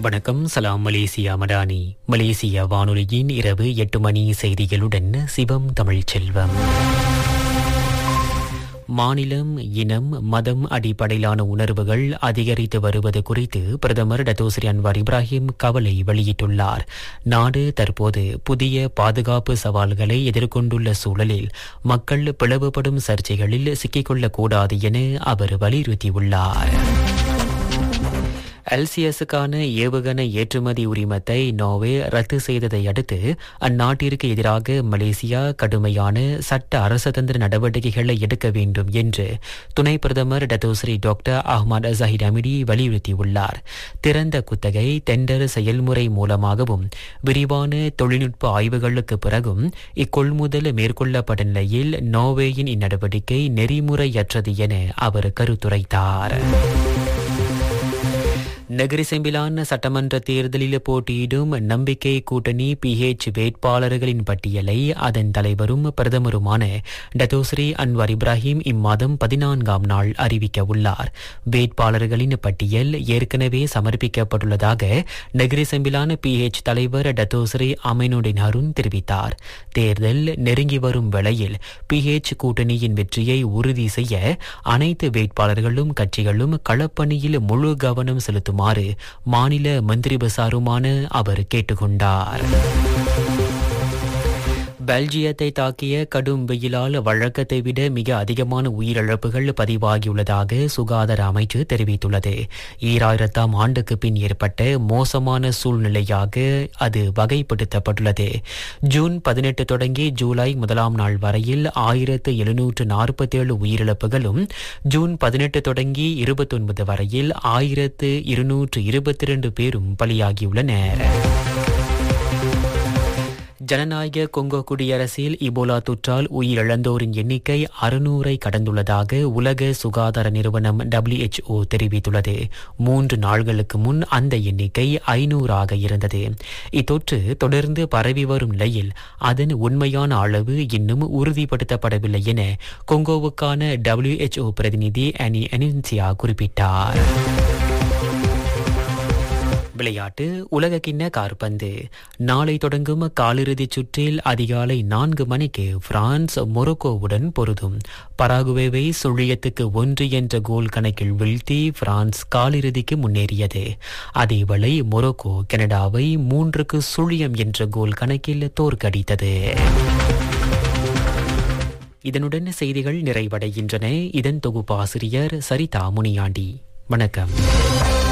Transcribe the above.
வணக்கம் சலாம் Malaysia Madani Malaysia வானொலியின் இரவு எட்டு மணி செய்திகளுடன் சிவம் தமிழ்ச் செல்வம் மாநிலம் இனம் மதம் அடிப்படையிலான உணர்வுகள் அதிகரித்து வருவது குறித்து பிரதமர் டத்தோஸ்ரீ அன்வார் இப்ராஹிம் கவலை வெளியிட்டுள்ளார் நாடு தற்போது புதிய பாதுகாப்பு சவால்களை எதிர்கொண்டுள்ள சூழலில் மக்கள் பிளவுபடும் சர்ச்சைகளில் சிக்கிக்கொள்ளக்கூடாது என அவர் வலியுறுத்தியுள்ளார் எல்சிஎஸுக்கான ஏவுகணை ஏற்றுமதி உரிமத்தை நோவே ரத்து செய்ததை அடுத்து அந்நாட்டிற்கு எதிராக மலேசியா கடுமையான சட்ட அரசதந்திர நடவடிக்கைகளை எடுக்க வேண்டும் என்று துணை பிரதமர் டத்தோஸ்ரீ டாக்டர் அஹ்மத் ஜஹிர் அமிடி வலியுறுத்தியுள்ளார் திறந்த குத்தகை டெண்டர் செயல்முறை மூலமாகவும் விரிவான தொழில்நுட்ப ஆய்வுகளுக்கு பிறகும் இக்கொள்முதல் மேற்கொள்ளப்பட்ட நிலையில் நோவேயின் இந்நடவடிக்கை நெறிமுறையற்றது என அவர் கருத்துரைத்தார் நகரி செம்பிலான் சட்டமன்ற தேர்தலில் போட்டியிடும் நம்பிக்கை கூட்டணி பிஹெச் வேட்பாளர்களின் பட்டியலை அதன் தலைவரும் பிரதமருமான டத்தோஸ்ரீ அன்வர் இப்ராஹிம் இம்மாதம் பதினான்காம் நாள் அறிவிக்க உள்ளார் வேட்பாளர்களின் பட்டியல் ஏற்கனவே சமர்ப்பிக்கப்பட்டுள்ளதாக நகரி செம்பிலான் பிஹெச் தலைவர் டத்தோஸ்ரீ அமினுடின் அருண் தெரிவித்தார் தேர்தல் நெருங்கி வரும் வேளையில் பிஹெச் கூட்டணியின் வெற்றியை உறுதி செய்ய அனைத்து வேட்பாளர்களும் கட்சிகளும் களப்பணியில் முழு கவனம் செலுத்தும் செலுத்துமாறு மாநில மந்திரி பசாருமான அவர் கேட்டுக்கொண்டார் பெல்ஜியத்தை தாக்கிய கடும் வெயிலால் வழக்கத்தை விட மிக அதிகமான உயிரிழப்புகள் பதிவாகியுள்ளதாக சுகாதார அமைச்சு தெரிவித்துள்ளது ஈராயிரத்தாம் ஆண்டுக்கு பின் ஏற்பட்ட மோசமான சூழ்நிலையாக அது வகைப்படுத்தப்பட்டுள்ளது ஜூன் பதினெட்டு தொடங்கி ஜூலை முதலாம் நாள் வரையில் ஆயிரத்து எழுநூற்று நாற்பத்தேழு உயிரிழப்புகளும் ஜூன் பதினெட்டு தொடங்கி இருபத்தொன்பது வரையில் ஆயிரத்து இருநூற்று இருபத்தி இரண்டு பேரும் பலியாகியுள்ளனர் ஜனநாயக கொங்கோ குடியரசில் இபோலா தொற்றால் உயிரிழந்தோரின் எண்ணிக்கை அறுநூறை கடந்துள்ளதாக உலக சுகாதார நிறுவனம் டபிள்யூஎச்ஓ தெரிவித்துள்ளது மூன்று நாள்களுக்கு முன் அந்த எண்ணிக்கை ஐநூறாக இருந்தது இத்தொற்று தொடர்ந்து பரவி வரும் நிலையில் அதன் உண்மையான அளவு இன்னும் உறுதிப்படுத்தப்படவில்லை என கொங்கோவுக்கான டபிள்யூஎச்ஓ பிரதிநிதி அனி அனின்சியா குறிப்பிட்டார் விளையாட்டு உலகக்கிண்ண கார்பந்து நாளை தொடங்கும் காலிறுதிச் சுற்றில் அதிகாலை நான்கு மணிக்கு பிரான்ஸ் மொரோக்கோவுடன் பொருதும் பராகுவேவை சுழியத்துக்கு ஒன்று என்ற கோல் கணக்கில் வீழ்த்தி பிரான்ஸ் காலிறுதிக்கு முன்னேறியது அதேவேளை மொரோக்கோ கனடாவை மூன்றுக்கு சுழியம் என்ற கோல் கணக்கில் தோற்கடித்தது இதனுடன் செய்திகள் நிறைவடைகின்றன இதன் தொகுப்பாசிரியர் சரிதா முனியாண்டி வணக்கம்